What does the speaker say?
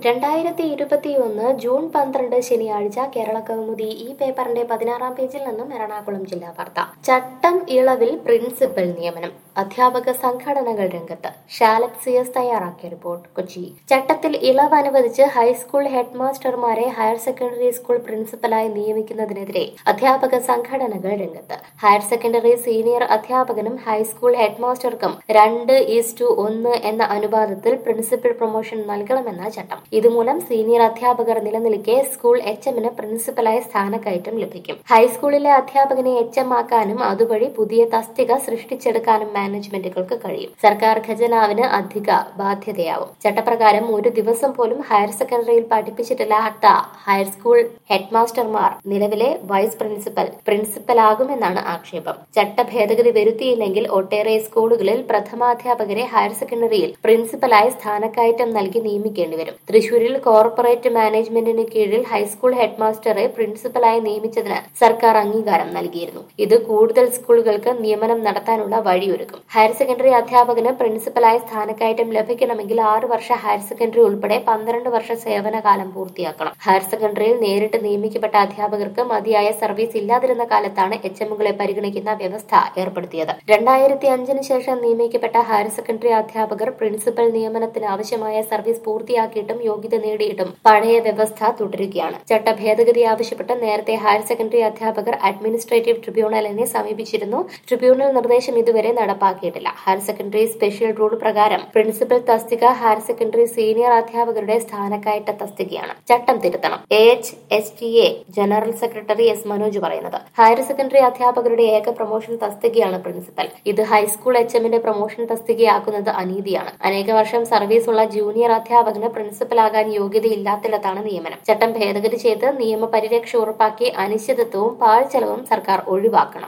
രണ്ടായിരത്തി ഇരുപത്തിയൊന്ന് ജൂൺ പന്ത്രണ്ട് ശനിയാഴ്ച കേരള കൗമുദി ഈ പേപ്പറിന്റെ പതിനാറാം പേജിൽ നിന്നും എറണാകുളം ജില്ലാ വാർത്ത ചട്ടം ഇളവിൽ പ്രിൻസിപ്പൽ നിയമനം അധ്യാപക സംഘടനകൾ രംഗത്ത് ഷാലറ്റ് സി എസ് തയ്യാറാക്കിയ റിപ്പോർട്ട് കൊച്ചി ചട്ടത്തിൽ ഇളവ് അനുവദിച്ച് ഹൈസ്കൂൾ ഹെഡ് മാസ്റ്റർമാരെ ഹയർ സെക്കൻഡറി സ്കൂൾ പ്രിൻസിപ്പലായി നിയമിക്കുന്നതിനെതിരെ അധ്യാപക സംഘടനകൾ രംഗത്ത് ഹയർ സെക്കൻഡറി സീനിയർ അധ്യാപകനും ഹൈസ്കൂൾ ഹെഡ് മാസ്റ്റർക്കും രണ്ട് ഈസ് ടു ഒന്ന് എന്ന അനുപാതത്തിൽ പ്രിൻസിപ്പൽ പ്രൊമോഷൻ നൽകണമെന്ന ചട്ടം ഇതുമൂലം സീനിയർ അധ്യാപകർ നിലനിൽക്കെ സ്കൂൾ എച്ച് എമ്മിന് പ്രിൻസിപ്പലായി സ്ഥാനക്കയറ്റം ലഭിക്കും ഹൈസ്കൂളിലെ അധ്യാപകനെ എച്ച് എം ആക്കാനും അതുവഴി പുതിയ തസ്തിക സൃഷ്ടിച്ചെടുക്കാനും മാനേജ്മെന്റുകൾക്ക് കഴിയും സർക്കാർ ഖജനാവിന് അധിക ബാധ്യതയാവും ചട്ടപ്രകാരം ഒരു ദിവസം പോലും ഹയർ സെക്കൻഡറിയിൽ പഠിപ്പിച്ചിട്ടില്ലാത്ത ഹൈസ്കൂൾ ഹെഡ് മാസ്റ്റർമാർ നിലവിലെ വൈസ് പ്രിൻസിപ്പൽ പ്രിൻസിപ്പലാകുമെന്നാണ് ആക്ഷേപം ചട്ട ഭേദഗതി വരുത്തിയില്ലെങ്കിൽ ഒട്ടേറെ സ്കൂളുകളിൽ പ്രഥമാധ്യാപകരെ ഹയർ സെക്കൻഡറിയിൽ പ്രിൻസിപ്പലായി സ്ഥാനക്കയറ്റം നൽകി നിയമിക്കേണ്ടി വരും തൃശൂരിൽ കോർപ്പറേറ്റ് മാനേജ്മെന്റിന് കീഴിൽ ഹൈസ്കൂൾ ഹെഡ് മാസ്റ്ററെ പ്രിൻസിപ്പലായി നിയമിച്ചതിന് സർക്കാർ അംഗീകാരം നൽകിയിരുന്നു ഇത് കൂടുതൽ സ്കൂളുകൾക്ക് നിയമനം നടത്താനുള്ള വഴിയൊരുക്കും ഹയർ സെക്കൻഡറി അധ്യാപകന് പ്രിൻസിപ്പലായി സ്ഥാനക്കയറ്റം ലഭിക്കണമെങ്കിൽ ആറ് വർഷ ഹയർ സെക്കൻഡറി ഉൾപ്പെടെ പന്ത്രണ്ട് വർഷ സേവനകാലം പൂർത്തിയാക്കണം ഹയർ സെക്കൻഡറിയിൽ നേരിട്ട് നിയമിക്കപ്പെട്ട അധ്യാപകർക്ക് മതിയായ സർവീസ് ഇല്ലാതിരുന്ന കാലത്താണ് എച്ച് എമ്മുകളെ പരിഗണിക്കുന്ന വ്യവസ്ഥ ഏർപ്പെടുത്തിയത് രണ്ടായിരത്തി അഞ്ചിന് ശേഷം നിയമിക്കപ്പെട്ട ഹയർ സെക്കൻഡറി അധ്യാപകർ പ്രിൻസിപ്പൽ നിയമനത്തിന് ആവശ്യമായ സർവീസ് പൂർത്തിയാക്കിയിട്ടും യോഗ്യത നേടിയിട്ടും പഴയ വ്യവസ്ഥ തുടരുകയാണ് ചട്ട ഭേദഗതി ആവശ്യപ്പെട്ട് നേരത്തെ ഹയർ സെക്കൻഡറി അധ്യാപകർ അഡ്മിനിസ്ട്രേറ്റീവ് ട്രിബ്യൂണലിനെ സമീപിച്ചിരുന്നു ട്രിബ്യൂണൽ നിർദ്ദേശം ഇതുവരെ നടപ്പാക്കിയിട്ടില്ല ഹയർ സെക്കൻഡറി സ്പെഷ്യൽ റൂൾ പ്രകാരം പ്രിൻസിപ്പൽ തസ്തിക ഹയർ സെക്കൻഡറി സീനിയർ അധ്യാപകരുടെ സ്ഥാനക്കയറ്റ തസ്തികയാണ് ചട്ടം തിരുത്തണം A H S T A general secretary S Manoj പറയുന്നത് ഹയർ സെക്കൻഡറി അധ്യാപകരുടെ ഏക പ്രൊമോഷൻ തസ്തികയാണ് പ്രിൻസിപ്പൽ ഇത് ഹൈസ്കൂൾ എച്ച് എമ്മിന്റെ പ്രൊമോഷൻ തസ്തികയാക്കുന്നത് അനീതിയാണ് അനേക വർഷം സർവീസ് ഉള്ള ജൂനിയർ അധ്യാപകന് പ്രിൻസിപ്പലാകാൻ യോഗ്യതയില്ലാത്തിടത്താണ് നിയമനം ചട്ടം ഭേദഗതി ചെയ്ത് നിയമപരിരക്ഷ ഉറപ്പാക്കി അനിശ്ചിതത്വവും പാഴ്ചെലവും സർക്കാർ ഒഴിവാക്കണം